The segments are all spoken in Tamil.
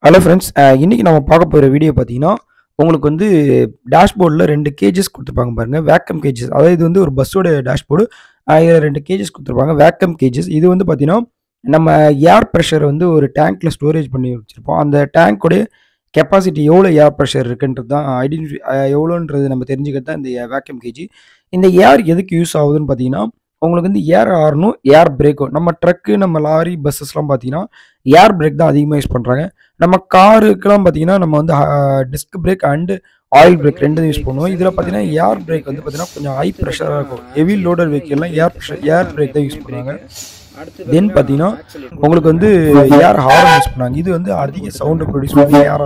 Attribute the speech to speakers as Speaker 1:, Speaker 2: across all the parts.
Speaker 1: ஹலோ ஃப்ரெண்ட்ஸ் இன்றைக்கி நம்ம பார்க்க போகிற வீடியோ பார்த்தீங்கன்னா உங்களுக்கு வந்து டேஷ்போர்டில் ரெண்டு கேஜஸ் கொடுத்துருப்பாங்க பாருங்கள் வேக்கம் கேஜஸ் அதாவது இது வந்து ஒரு பஸ்ஸோட டேஷ்போர்டு இதில் ரெண்டு கேஜஸ் கொடுத்துருப்பாங்க வேக்கம் கேஜஸ் இது வந்து பார்த்தீங்கன்னா நம்ம ஏர் ப்ரெஷர் வந்து ஒரு டேங்க்கில் ஸ்டோரேஜ் பண்ணி வச்சுருப்போம் அந்த டேங்க்கோடைய கெப்பாசிட்டி எவ்வளோ ஏர் ப்ரெஷர் இருக்குன்றது தான் ஐடென்டிஃபை எவ்வளோன்றது நம்ம தெரிஞ்சுக்கிறது தான் இந்த வேக்கம் கேஜி இந்த ஏர் எதுக்கு யூஸ் ஆகுதுன்னு பார்த்தீங்கன்னா உங்களுக்கு வந்து ஏர் ஆறணும் ஏர் பிரேக்கும் நம்ம ட்ரக்கு நம்ம லாரி பஸ்ஸஸ்லாம் பார்த்தீங்கன்னா ஏர் பிரேக் தான் அதிகமாக யூஸ் பண்ணுறாங்க நம்ம காருக்கெல்லாம் பார்த்தீங்கன்னா நம்ம வந்து disc brake and oil brake ரெண்டும் யூஸ் பண்ணுவோம் இதில் பார்த்தீங்கன்னா ஏர் பிரேக் வந்து பார்த்தீங்கன்னா கொஞ்சம் ஹை ப்ரெஷராக இருக்கும் ஹெவி லோடர் வெஹிக்கிள்லாம் ஏர் ப்ரெஷர் ஏர் பிரேக் தான் யூஸ் பண்ணுவாங்க தென் பார்த்தீங்கன்னா உங்களுக்கு வந்து ஏர் ஹார்ன் யூஸ் பண்ணாங்க இது வந்து அதிக சவுண்டு ப்ரொடியூஸ் பண்ணி ஏர்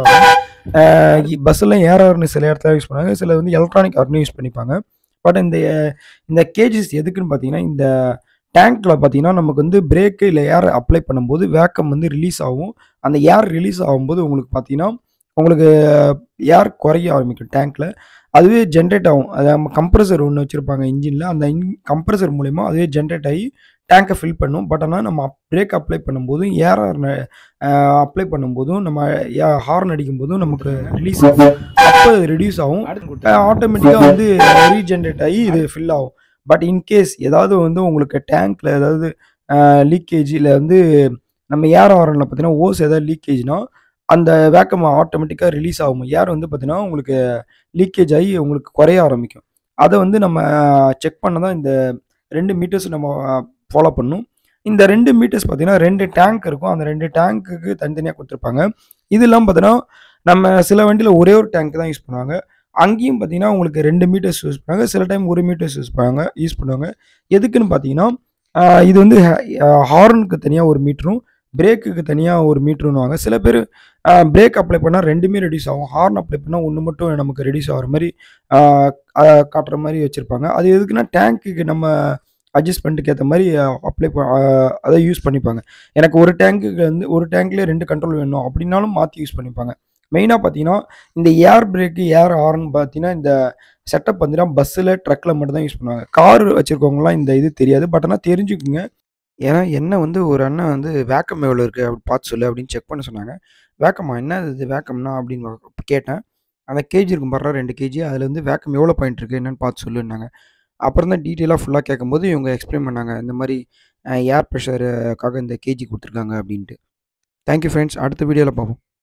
Speaker 1: ஹார்ன் பஸ்ஸில் ஏர் ஹார்ன் சில இடத்துல யூஸ் பண்ணாங்க சில வந்து எலக்ட்ரானிக் ஹார்னும் யூஸ் பண்ணிப்பாங்க பட் இந்த இந்த கேஜஸ் எதுக்குன்னு பார்த்தீங்கன்னா இந்த டேங்க்கில் பார்த்தீங்கன்னா நமக்கு வந்து பிரேக்கு இல்லை ஏர் அப்ளை பண்ணும்போது வேக்கம் வந்து ரிலீஸ் ஆகும் அந்த ஏர் ரிலீஸ் ஆகும்போது உங்களுக்கு பார்த்தீங்கன்னா உங்களுக்கு ஏர் குறைய ஆரம்பிக்கும் டேங்க்கில் அதுவே ஜென்ரேட் ஆகும் அது நம்ம கம்ப்ரஸர் ஒன்று வச்சுருப்பாங்க இன்ஜினில் அந்த இன் கம்ப்ரஸர் மூலிமா அதுவே ஜென்ரேட் ஆகி டேங்கை ஃபில் பண்ணும் பட் ஆனால் நம்ம பிரேக் அப்ளை பண்ணும்போதும் ஏர் அப்ளை பண்ணும்போதும் நம்ம ஹார்ன் அடிக்கும்போதும் நமக்கு ரிலீஸ் ஆகும் அப்போ அது ரெடியூஸ் ஆகும் ஆட்டோமேட்டிக்காக வந்து ரீஜென்ரேட் ஆகி இது ஃபில் ஆகும் பட் இன்கேஸ் ஏதாவது வந்து உங்களுக்கு டேங்க்கில் ஏதாவது லீக்கேஜ் இல்லை வந்து நம்ம ஏர் ஹார்னில் பார்த்தீங்கன்னா ஓஸ் ஏதாவது லீக்கேஜ்னா அந்த வேக்கம் ஆட்டோமேட்டிக்காக ரிலீஸ் ஆகும் ஏர் வந்து பார்த்தீங்கன்னா உங்களுக்கு லீக்கேஜ் ஆகி உங்களுக்கு குறைய ஆரம்பிக்கும் அதை வந்து நம்ம செக் பண்ண தான் இந்த ரெண்டு மீட்டர்ஸ் நம்ம ஃபாலோ பண்ணும் இந்த ரெண்டு மீட்டர்ஸ் பார்த்தீங்கன்னா ரெண்டு டேங்க் இருக்கும் அந்த ரெண்டு டேங்க்குக்கு தனித்தனியாக கொடுத்துருப்பாங்க இதெல்லாம் பார்த்தீங்கன்னா நம்ம சில வண்டியில் ஒரே ஒரு டேங்க் தான் யூஸ் பண்ணுவாங்க அங்கேயும் பார்த்தீங்கன்னா உங்களுக்கு ரெண்டு மீட்டர்ஸ் யூஸ் பண்ணுவாங்க சில டைம் ஒரு மீட்டர்ஸ் யூஸ் பண்ணுவாங்க யூஸ் பண்ணுவாங்க எதுக்குன்னு பார்த்தீங்கன்னா இது வந்து ஹார்னுக்கு தனியாக ஒரு மீட்டரும் பிரேக்குக்கு தனியாக ஒரு மீட்டருன்னுவாங்க சில பேர் பிரேக் அப்ளை பண்ணால் ரெண்டுமே ரெடியூஸ் ஆகும் ஹார்ன் அப்ளை பண்ணால் ஒன்று மட்டும் நமக்கு ரெடியூஸ் ஆகிற மாதிரி காட்டுற மாதிரி வச்சுருப்பாங்க அது எதுக்குன்னா டேங்க்குக்கு நம்ம அட்ஜஸ்ட் பண்ணிட்டு ஏற்ற மாதிரி அப்ளை அதை யூஸ் பண்ணிப்பாங்க எனக்கு ஒரு டேங்க்குக்கு வந்து ஒரு டேங்க்லேயே ரெண்டு கண்ட்ரோல் வேணும் அப்படின்னாலும் மாற்றி யூஸ் பண்ணிப்பாங்க மெயினாக பார்த்தீங்கன்னா இந்த ஏர் பிரேக்கு ஏர் ஹார்ன் பார்த்தீங்கன்னா இந்த செட்டப் பார்த்தீங்கன்னா பஸ்ஸில் ட்ரக்கில் மட்டும் தான் யூஸ் பண்ணுவாங்க கார் வச்சுருக்கவங்களாம் இந்த இது தெரியாது பட் ஆனால் தெரிஞ்சுக்குங்க ஏன்னா என்ன வந்து ஒரு அண்ணன் வந்து வேக்கம் எவ்வளோ இருக்குது அப்படி பார்த்து சொல்லு அப்படின்னு செக் பண்ண சொன்னாங்க வேக்கமா என்ன இது வேக்கம்னா அப்படின்னு கேட்டேன் அந்த கேஜி இருக்கும் பாரு ரெண்டு கேஜி அதில் வந்து வேக்கம் எவ்வளோ பாயிண்ட் இருக்குது என்னென்னு பார்த்து சொல்லுன்னாங்க அப்புறம் தான் டீட்டெயிலாக ஃபுல்லாக கேட்கும்போது இவங்க எக்ஸ்பிளைன் பண்ணாங்க இந்த மாதிரி ஏர் ப்ரெஷருக்காக இந்த கேஜி கொடுத்துருக்காங்க அப்படின்ட்டு தேங்க்யூ ஃப்ரெண்ட்ஸ் அடுத்த வீடியோவில் பார்ப்போம்